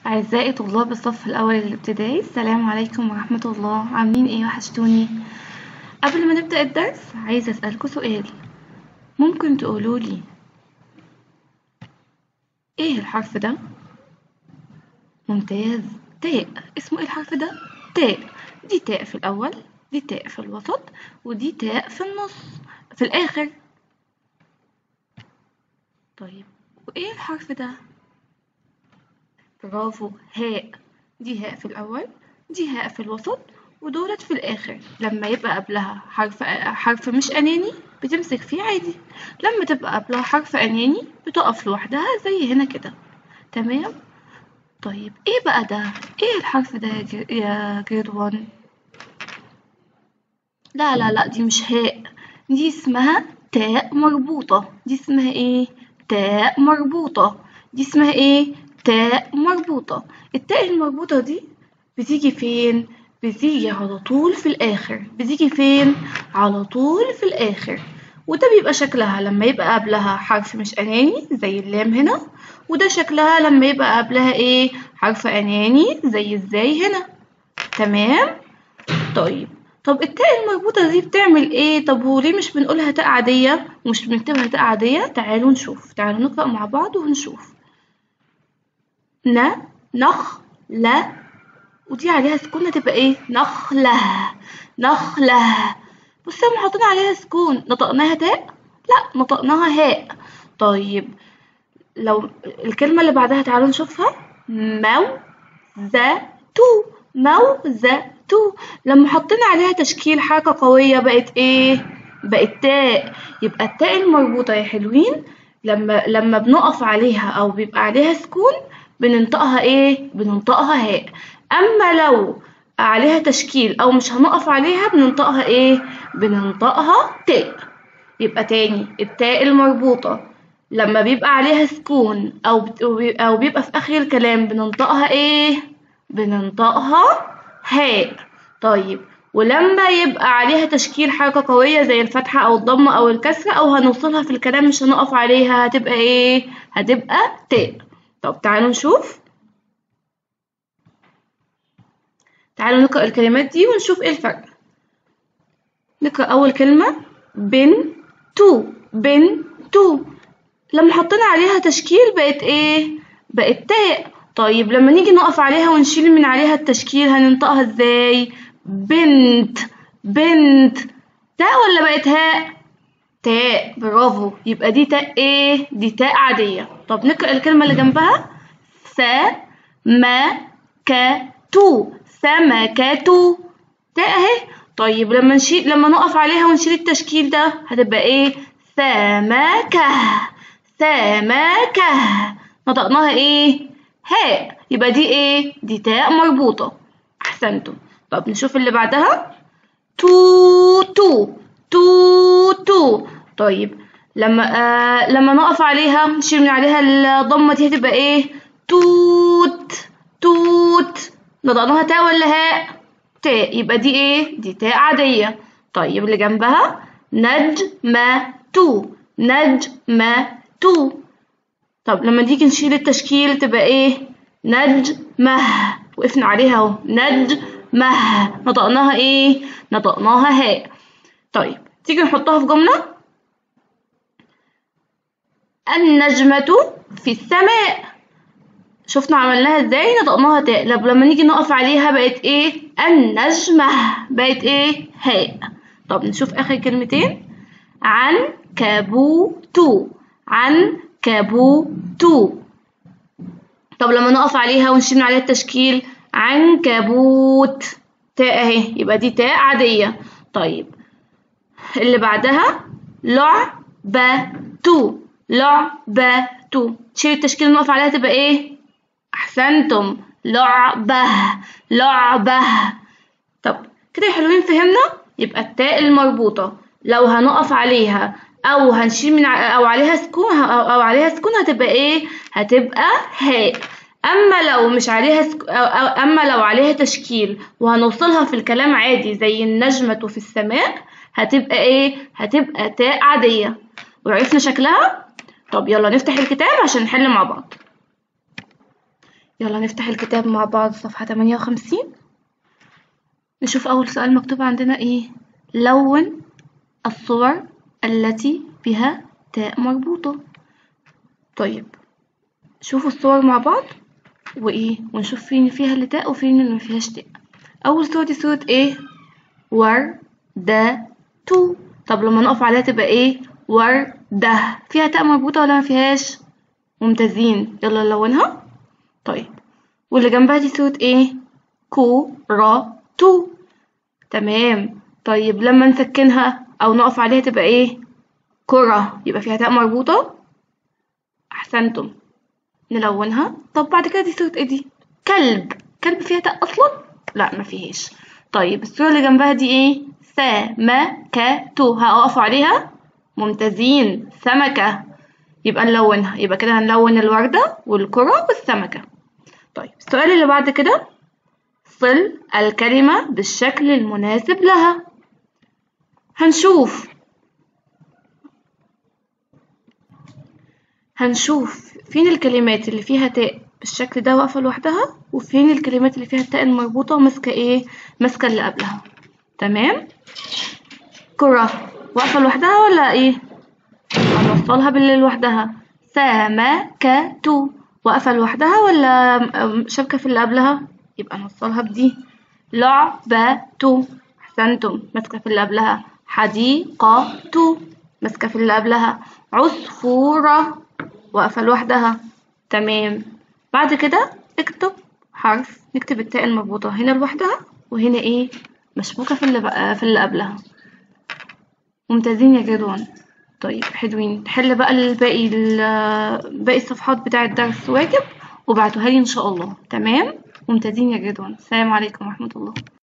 أعزائي طلاب الصف الأول الابتدائي السلام عليكم ورحمة الله عاملين إيه وحشتوني قبل ما نبدأ الدرس عايزة أسألكوا سؤال ممكن تقولولي إيه الحرف ده؟ ممتاز تاء اسمه إيه الحرف ده؟ تاء دي تاء في الأول دي تاء في الوسط ودي تاء في النص في الآخر طيب وإيه الحرف ده؟ برافو هاء دي هاء في الأول دي هاء في الوسط ودولت في الآخر لما يبقى قبلها حرف حرف مش أناني بتمسك فيه عادي لما تبقى قبلها حرف أناني بتقف لوحدها زي هنا كده تمام طيب ايه بقى ده ايه الحرف ده يا جر- يا جريد وان لا لا لا دي مش هاء دي اسمها تاء مربوطة دي اسمها ايه تاء مربوطة دي اسمها ايه تاء مربوطة التاء المربوطة دي بتيجي فين بتيجي على طول في الآخر بتيجي فين على طول في الآخر وده بيبقى شكلها لما يبقى قبلها حرف مش أناني زي اللام هنا وده شكلها لما يبقى قبلها ايه حرف أناني زي ازاي هنا تمام طيب طب التاء المربوطة دي بتعمل ايه طب وليه مش بنقولها تاء عادية ومش بنكتبها تاء عادية تعالوا نشوف تعالوا نقرأ مع بعض ونشوف ن نخ لا ودي عليها سكون هتبقى ايه نخلة نخلة بصي هم حاطين عليها سكون نطقناها تاء لا نطقناها هاء طيب لو الكلمة اللي بعدها تعالوا نشوفها موزة موزة لما حطينا عليها تشكيل حركة قوية بقت ايه بقت تاء يبقى التاء المربوطة يا حلوين لما لما بنقف عليها او بيبقى عليها سكون بننطقها ايه بننطقها هاء اما لو عليها تشكيل او مش هنقف عليها بننطقها ايه بننطقها تاء يبقى تاني التاء المربوطة لما بيبقى عليها سكون او بت- او بيبقى في اخر الكلام بننطقها ايه بننطقها هاء طيب ولما يبقى عليها تشكيل حركة قوية زي الفتحة أو الضمة أو الكسرة أو هنوصلها في الكلام مش هنقف عليها هتبقى إيه؟ هتبقى تاء طب تعالوا نشوف تعالوا نقرأ الكلمات دي ونشوف إيه الفرق نقرأ أول كلمة بن تو بن تو لما حطينا عليها تشكيل بقت إيه؟ بقت تاء طيب لما نيجي نقف عليها ونشيل من عليها التشكيل هننطقها ازاي بنت بنت تاء ولا بقت هاء تاء برافو يبقى دي تاء ايه دي تاء عادية طب نقرأ الكلمة اللي جنبها سمكة سمكة تاء اهي طيب لما نشيل لما نقف عليها ونشيل التشكيل ده هتبقى ايه سمكة سمكة نطقناها ايه هاء يبقى دي ايه دي تاء مربوطة احسنتم طب نشوف اللي بعدها تو تو تو تو طيب لما آه لما نقف عليها نشيل من عليها الضمة دي هتبقى ايه توت توت نطقناها تاء ولا هاء تاء يبقى دي ايه دي تاء عادية طيب اللي جنبها نجمة تو نجمة تو طب لما نيجي نشيل التشكيل تبقى ايه نجمة وقفنا عليها اهو نجمة نطقناها ايه نطقناها هاء طيب تيجي نحطها في جملة النجمة في السماء شفنا عملناها ازاي نطقناها تاء طب لما نيجي نقف عليها بقت ايه النجمة بقت ايه هاء طب نشوف اخر كلمتين عنكبوت عنكبوت طب لما نقف عليها ونشيل من عليها التشكيل عنكبوت تاء اهي يبقى دي تاء عادية طيب اللي بعدها لعبة لعبة شيل التشكيل ونقف عليها تبقى ايه احسنتم لعبة لعبة طب كده يا حلوين فهمنا يبقى التاء المربوطة لو هنقف عليها او هنشيل من ع- او عليها سكون او أو عليها سكون هتبقى ايه هتبقى هاء اما لو مش عليها سك... أو... أو... اما لو عليها تشكيل وهنوصلها في الكلام عادي زي النجمة في السماء هتبقى ايه هتبقى تاء عادية وعرفنا شكلها طب يلا نفتح الكتاب عشان نحل مع بعض يلا نفتح الكتاب مع بعض صفحة 58 نشوف أول سؤال مكتوب عندنا إيه لون الصور التي بها تاء مربوطة طيب شوفوا الصور مع بعض وإيه ونشوف فين فيها اللي تاء وفين اللي مفيهاش تاء أول صورة دي صورة إيه وردة تو طب لما نقف عليها تبقى إيه وردة فيها تاء مربوطة ولا مفيهاش ممتازين يلا نلونها طيب واللي جنبها دي صورة إيه كورة تو تمام طيب لما نسكنها أو نقف عليها تبقى إيه كرة يبقى فيها تاء مربوطة أحسنتم نلونها طب بعد كده دي صورة إيه دي كلب كلب فيها تاء أصلا لا ما فيهاش طيب الصورة اللي جنبها دي إيه سمكة هقف عليها ممتازين سمكة يبقى نلونها يبقى كده هنلون الوردة والكرة والسمكة طيب السؤال اللي بعد كده صل الكلمة بالشكل المناسب لها هنشوف هنشوف فين الكلمات اللي فيها تاء بالشكل ده واقفة لوحدها وفين الكلمات اللي فيها التاء المربوطة وماسكة ايه ماسكة اللي قبلها تمام كرة واقفة لوحدها ولا ايه هنوصلها باللي لوحدها سمكة واقفة لوحدها ولا شابكة في اللي قبلها يبقى نوصلها بدي لعبة أحسنتم ماسكة في اللي قبلها حديقة ماسكة في اللي قبلها عصفورة واقفة لوحدها تمام بعد كده اكتب حرف نكتب التاء المربوطة هنا لوحدها وهنا ايه مشبوكة في اللي بقى في اللي قبلها ممتازين يا جدعان طيب حلوين نحل بقى الباقي باقي الصفحات بتاع الدرس واجب وبعتوها لي ان شاء الله تمام ممتازين يا جدعان السلام عليكم ورحمة الله